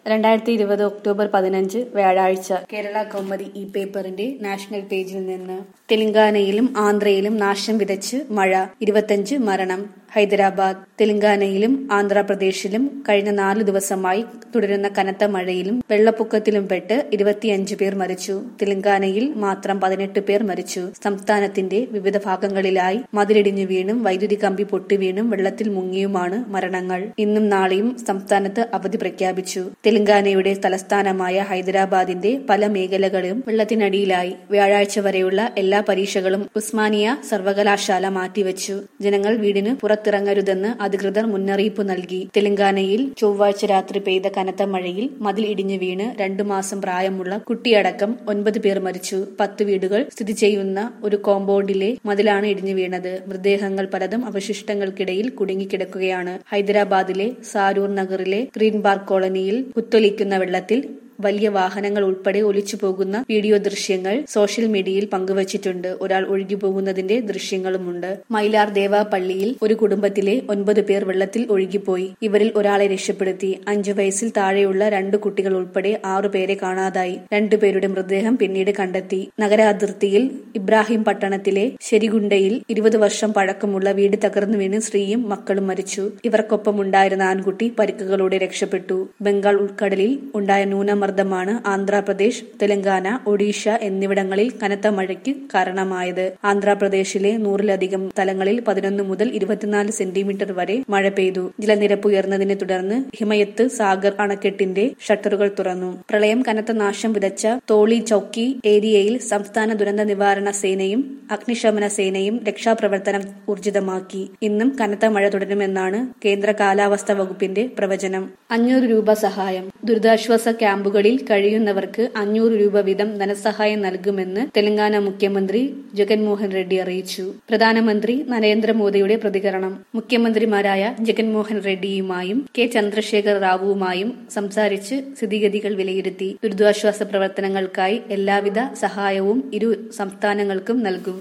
രണ്ടായിരത്തി ഇരുപത് ഒക്ടോബർ പതിനഞ്ച് വ്യാഴാഴ്ച കേരള കൗമുദി ഈ പേപ്പറിന്റെ നാഷണൽ പേജിൽ നിന്ന് തെലങ്കാനയിലും ആന്ധ്രയിലും നാശം വിതച്ച് മഴ ഇരുപത്തഞ്ച് മരണം ഹൈദരാബാദ് തെലങ്കാനയിലും ആന്ധ്രാപ്രദേശിലും കഴിഞ്ഞ നാലു ദിവസമായി തുടരുന്ന കനത്ത മഴയിലും വെള്ളപ്പൊക്കത്തിലും പെട്ട് ഇരുപത്തിയഞ്ച് പേർ മരിച്ചു തെലങ്കാനയിൽ മാത്രം പതിനെട്ട് പേർ മരിച്ചു സംസ്ഥാനത്തിന്റെ വിവിധ ഭാഗങ്ങളിലായി മതിലിടിഞ്ഞു വീണും വൈദ്യുതി കമ്പി പൊട്ടിവീണും വെള്ളത്തിൽ മുങ്ങിയുമാണ് മരണങ്ങൾ ഇന്നും നാളെയും സംസ്ഥാനത്ത് അവധി പ്രഖ്യാപിച്ചു തെലങ്കാനയുടെ തലസ്ഥാനമായ ഹൈദരാബാദിന്റെ പല മേഖലകളും വെള്ളത്തിനടിയിലായി വ്യാഴാഴ്ച വരെയുള്ള എല്ലാ പരീക്ഷകളും ഉസ്മാനിയ സർവകലാശാല മാറ്റിവെച്ചു ജനങ്ങൾ വീടിന് പുറത്തിറങ്ങരുതെന്ന് അധികൃതർ മുന്നറിയിപ്പ് നൽകി തെലങ്കാനയിൽ ചൊവ്വാഴ്ച രാത്രി പെയ്ത കനത്ത മഴയിൽ മതിൽ ഇടിഞ്ഞു വീണ് രണ്ടു മാസം പ്രായമുള്ള കുട്ടിയടക്കം ഒൻപത് പേർ മരിച്ചു പത്ത് വീടുകൾ സ്ഥിതി ചെയ്യുന്ന ഒരു കോമ്പൗണ്ടിലെ മതിലാണ് ഇടിഞ്ഞു വീണത് മൃതദേഹങ്ങൾ പലതും അവശിഷ്ടങ്ങൾക്കിടയിൽ കുടുങ്ങിക്കിടക്കുകയാണ് ഹൈദരാബാദിലെ സാരൂർ നഗറിലെ ഗ്രീൻ പാർക്ക് കോളനിയിൽ കുത്തൊലിക്കുന്ന വെള്ളത്തിൽ വലിയ വാഹനങ്ങൾ ഉൾപ്പെടെ ഒലിച്ചു പോകുന്ന വീഡിയോ ദൃശ്യങ്ങൾ സോഷ്യൽ മീഡിയയിൽ പങ്കുവച്ചിട്ടുണ്ട് ഒരാൾ ഒഴുകി പോകുന്നതിന്റെ ദൃശ്യങ്ങളുമുണ്ട് മൈലാർ ദേവ പള്ളിയിൽ ഒരു കുടുംബത്തിലെ ഒൻപത് പേർ വെള്ളത്തിൽ ഒഴുകിപ്പോയി ഇവരിൽ ഒരാളെ രക്ഷപ്പെടുത്തി അഞ്ചു വയസ്സിൽ താഴെയുള്ള രണ്ട് കുട്ടികൾ ഉൾപ്പെടെ ആറു പേരെ കാണാതായി രണ്ടുപേരുടെ മൃതദേഹം പിന്നീട് കണ്ടെത്തി നഗര അതിർത്തിയിൽ ഇബ്രാഹിം പട്ടണത്തിലെ ശരിഗുണ്ടയിൽ ഇരുപത് വർഷം പഴക്കമുള്ള വീട് തകർന്നു വീണ് സ്ത്രീയും മക്കളും മരിച്ചു ഇവർക്കൊപ്പം ഉണ്ടായിരുന്ന ആൺകുട്ടി പരിക്കുകളോടെ രക്ഷപ്പെട്ടു ബംഗാൾ ഉൾക്കടലിൽ ഉണ്ടായ ന്യൂനമർദ്ദം മർദ്ദമാണ് ആന്ധ്രാപ്രദേശ് തെലങ്കാന ഒഡീഷ എന്നിവിടങ്ങളിൽ കനത്ത മഴയ്ക്ക് കാരണമായത് ആന്ധ്രാപ്രദേശിലെ നൂറിലധികം സ്ഥലങ്ങളിൽ പതിനൊന്ന് മുതൽ ഇരുപത്തിനാല് സെന്റിമീറ്റർ വരെ മഴ പെയ്തു ജലനിരപ്പ് ഉയർന്നതിനെ തുടർന്ന് ഹിമയത്ത് സാഗർ അണക്കെട്ടിന്റെ ഷട്ടറുകൾ തുറന്നു പ്രളയം കനത്ത നാശം വിതച്ച തോളി ചൌക്കി ഏരിയയിൽ സംസ്ഥാന ദുരന്ത നിവാരണ സേനയും അഗ്നിശമന സേനയും രക്ഷാപ്രവർത്തനം ഊർജിതമാക്കി ഇന്നും കനത്ത മഴ തുടരുമെന്നാണ് കേന്ദ്ര കാലാവസ്ഥാ വകുപ്പിന്റെ പ്രവചനം അഞ്ഞൂറ് രൂപ സഹായം ദുരിതാശ്വാസ ക്യാമ്പുകളിൽ കഴിയുന്നവർക്ക് അഞ്ഞൂറ് രൂപ വീതം ധനസഹായം നൽകുമെന്ന് തെലങ്കാന മുഖ്യമന്ത്രി ജഗൻമോഹൻ റെഡ്ഡി അറിയിച്ചു പ്രധാനമന്ത്രി നരേന്ദ്രമോദിയുടെ പ്രതികരണം മുഖ്യമന്ത്രിമാരായ ജഗൻമോഹൻ റെഡ്ഡിയുമായും കെ ചന്ദ്രശേഖർ റാവുവുമായും സംസാരിച്ച് സ്ഥിതിഗതികൾ വിലയിരുത്തി ദുരിതാശ്വാസ പ്രവർത്തനങ്ങൾക്കായി എല്ലാവിധ സഹായവും ഇരു സംസ്ഥാനങ്ങൾക്കും നൽകും